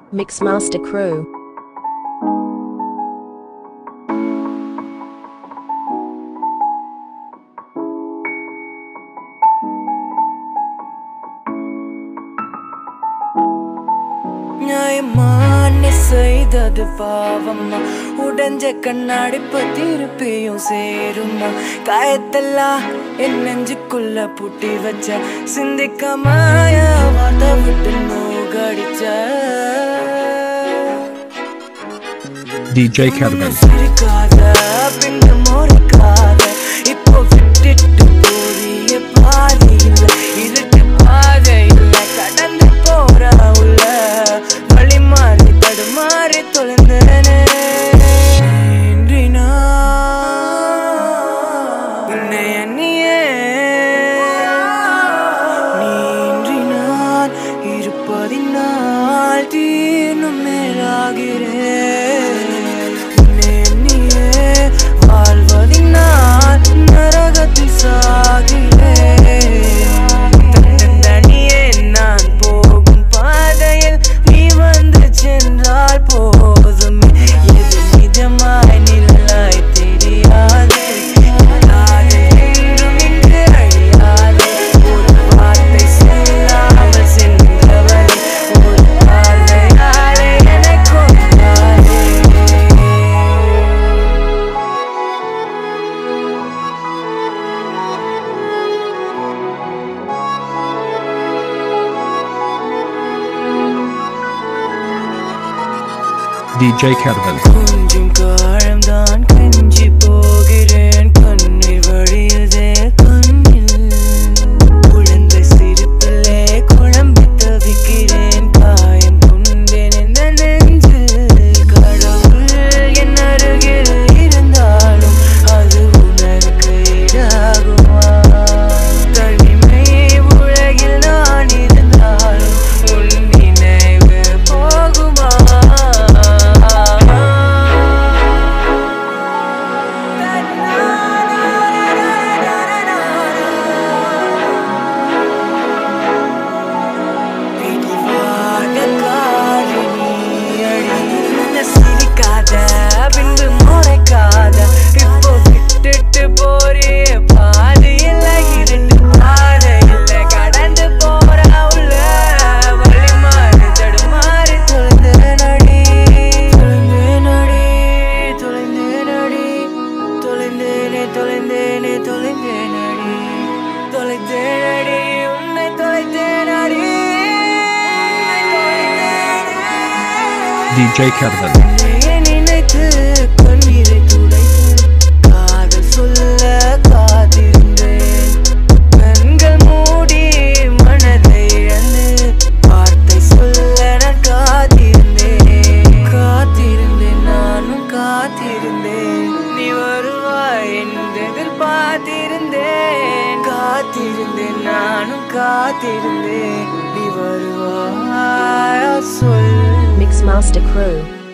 Mixmaster Crew. நியாயமான செய்தது பாவம்மா உடஞ்ச கண்ணாடிப்பு திருப்பியும் சேருமா காயத்தெல்லாம் என் நெஞ்சுக்குள்ள பூட்டி வச்ச சிந்திக்காம வார்த்தை விட்டு நோகடிச்ச DJ Kelvin. சிரிக்காத பின்னு மோரிக்காத இப்போ விட்டுட்டு போறிய பாதி இல்ல இருட்டு பாதை இல்ல கடந்து போற உள்ள வழி மாறி தடுமாறி தொலைந்தனே இன்றி நான் உன்னை எண்ணியே நீன்றி நான் இருப்பதினால் தீர்னும் மேலாகிறேன் உன்னை எண்ணியே வாழ்வதினால் நரகத்தில் சாகிறேன் தன்னந்தனியே நான் போகும் பாதையில் நீ வந்து சென்றால் போதுமே எது நிஜமாய் நிழலாய் தெரியாதே இல்லாதே என்றும் இங்கு அழியாதே ஒரு வார்த்தை சொல்லாமல் சென்றவரே ஒரு பார்வையாலே என்னை கொண்டாரே DJ Kelvin. கொஞ்சம் காலம்தான் கஞ்சி போகிறேன் கண்ணீர் வழியுதே கண்ணில் குழந்தை சிரிப்பிலே குழம்பி தவிக்கிறேன் காயம் கொண்டேன் இந்த நெஞ்சில் கடவுள் என் அருகில் இருந்தாலும் அது உனக்கு ஈடாகுமா தனிமை உலகில் நான் இருந்தாலும் உன் நினைவு போகுமா பிடிவாத காலினி அடி சிரிக்காத பின்பு முறைக்காத இப்போ விட்டுட்டு போறிய பாதி இல்ல இருட்டு பாதை இல்ல கடந்து போற உள்ள வழி மாறி தடுமாறி தொலைந்து நடி தொலைந்து நடி தொலைந்து நடி தொலைந்தேனே தொலைந்தேனே தொலைந்தேன் அடி தொலைந்தேன் அடி உன்னை தொலைத்தேன் அடி DJ Kelvin. உன்னையே நினைத்து கண்ணீரை துடைத்து காதல் சொல்ல காத்திருந்தேன் கண்கள் மூடி மனதை இழந்து வார்த்தை சொல்ல நான் காத்திருந்தேன் காத்திருந்தேன் நானும் காத்திருந்தேன் நீ வருவாய் என்று எதிர்பார்த்திருந்தேன் காத்திருந்தேன் நானும் காத்திருந்தேன் நீ வருவாய் சொல் Mixmaster Crew.